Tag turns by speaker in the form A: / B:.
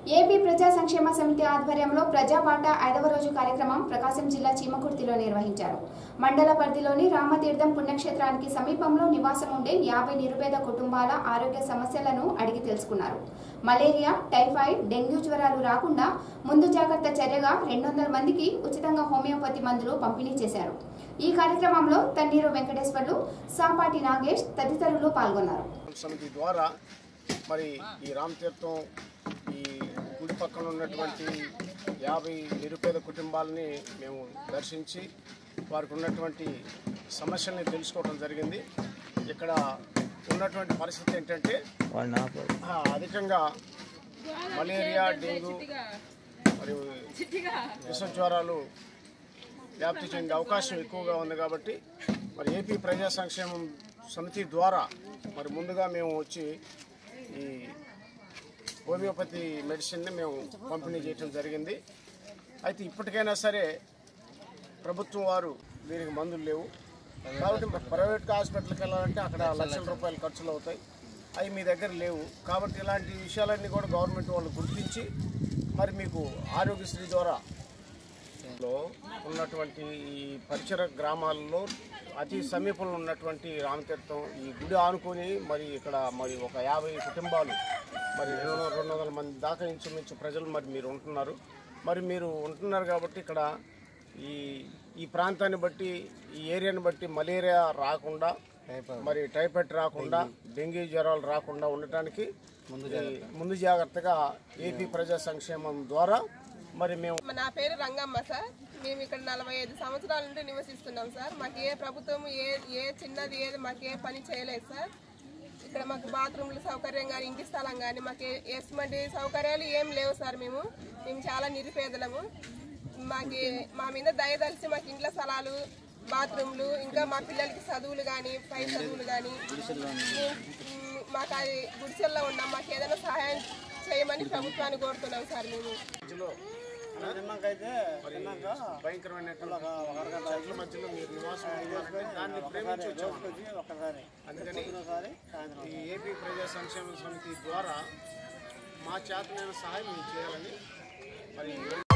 A: AP ప్రజా సంక్షేమ సమితి ఆధ్వర్యంలో ప్రజాపాట ఐదవ రోజు కార్యక్రమం ప్రకాశం జిల్లా చీమకుర్తిలో నిర్వహించారు మండల పరిధిలోని రామతీర్థం పుణ్యక్షేత్రానికి సమీపంలో నివాసం ఉండే యాభై నిరుపేద కుటుంబాల ఆరోగ్య సమస్యలను అడిగి తెలుసుకున్నారు మలేరియా టైఫాయిడ్ డెంగ్యూ జ్వరాలు రాకుండా ముందు జాగ్రత్త చర్యగా రెండు వందల మందికి ఉచితంగా హోమియోపతి మందులు పంపిణీ చేశారు ఈ కార్యక్రమంలో తన్నీరు వెంకటేశ్వర్లు సాపాటి నాగేష్ తదితరులు పాల్గొన్నారు
B: సమితి ద్వారా మరి ఈ రామతీర్థం ఈ గుడి పక్కన ఉన్నటువంటి యాభై నిరుపేద కుటుంబాలని మేము దర్శించి వారికి ఉన్నటువంటి సమస్యల్ని తెలుసుకోవడం జరిగింది ఇక్కడ ఉన్నటువంటి పరిస్థితి ఏంటంటే ఆ, అధికంగా మలేరియా డెంగ్యూ మరియు విష జ్వరాలు వ్యాప్తి చెందే అవకాశం ఎక్కువగా ఉంది కాబట్టి మరి ఏపీ ప్రజా సంక్షేమం సమితి ద్వారా మరి ముందుగా మేము వచ్చి ఈ హోమియోపతి మెడిసిన్ని మేము పంపిణీ చేయటం జరిగింది అయితే ఇప్పటికైనా సరే ప్రభుత్వం వారు దీనికి మందులు లేవు కాబట్టి మరి ప్రైవేట్ హాస్పిటల్కి వెళ్ళాలంటే అక్కడ లక్షల రూపాయలు ఖర్చులు అవుతాయి అవి మీ దగ్గర లేవు కాబట్టి ఇలాంటి విషయాలన్నీ కూడా గవర్నమెంట్ వాళ్ళు గుర్తించి మరి మీకు ఆరోగ్యశ్రీ ద్వారా లో ఉన్నటువంటి ఈ పరిసర గ్రామాల్లో అతి సమీపంలో ఉన్నటువంటి రామతీర్థం ఈ గుడి ఆనుకొని మరి ఇక్కడ మరి ఒక యాభై కుటుంబాలు మరి రెండు వందల- రెండు వందల మంది దాకా ఇంచుమించు ప్రజలు మరి మీరు ఉంటున్నారు మరి మీరు ఉంటున్నారు కాబట్టి ఇక్కడ ఈ ఈ ప్రాంతాన్ని బట్టి ఈ ఏరియాని బట్టి మలేరియా రాకుండా మరి టైఫాయిడ్ రాకుండా డెంగీ జ్వరాలు రాకుండా ఉండటానికి ఈ ముందు జాగ్రత్తగా ఏపీ ప్రజా సంక్షేమం ద్వారా మరి మేము
C: నా పేరు రంగమ్మ సార్ మేము ఇక్కడ నలభై ఐదు సంవత్సరాల నుండి నివసిస్తున్నాం సార్ మాకు ఏ ప్రభుత్వం ఏ ఏ చిన్నది ఏది మాకు ఏ పని చేయలేదు సార్ ఇక్కడ మాకు బాత్రూమ్ల సౌకర్యం కానీ ఇంటి స్థలం కానీ మాకు ఏ- ఎటువంటి సౌకర్యాలు ఏం లేవు సార్ మేము మేము చాలా నిరుపేదలము మాకు మా మీద దయదలిచి మాకు ఇంట్లో స్థలాలు బాత్రూమ్లు ఇంకా మా పిల్లలకి చదువులు కానీ పై చదువులు కానీ మాకు అది గుడిసెల్లో ఉన్నాం మాకు ఏదైనా సహాయం చేయమని ప్రభుత్వాన్ని కోరుతున్నాం సార్ మేము
B: మధ్యలో మరి భయంకరమైన చెట్ల మధ్యలో మీరు నివాసం ఉంటున్నారంటే దాన్ని ప్రేమించి వచ్చాము అందుకని ఈ ఏపీ ప్రజా సంక్షేమ సమితి ద్వారా మా చేతనైన సహాయం మీరు చేయాలని మరి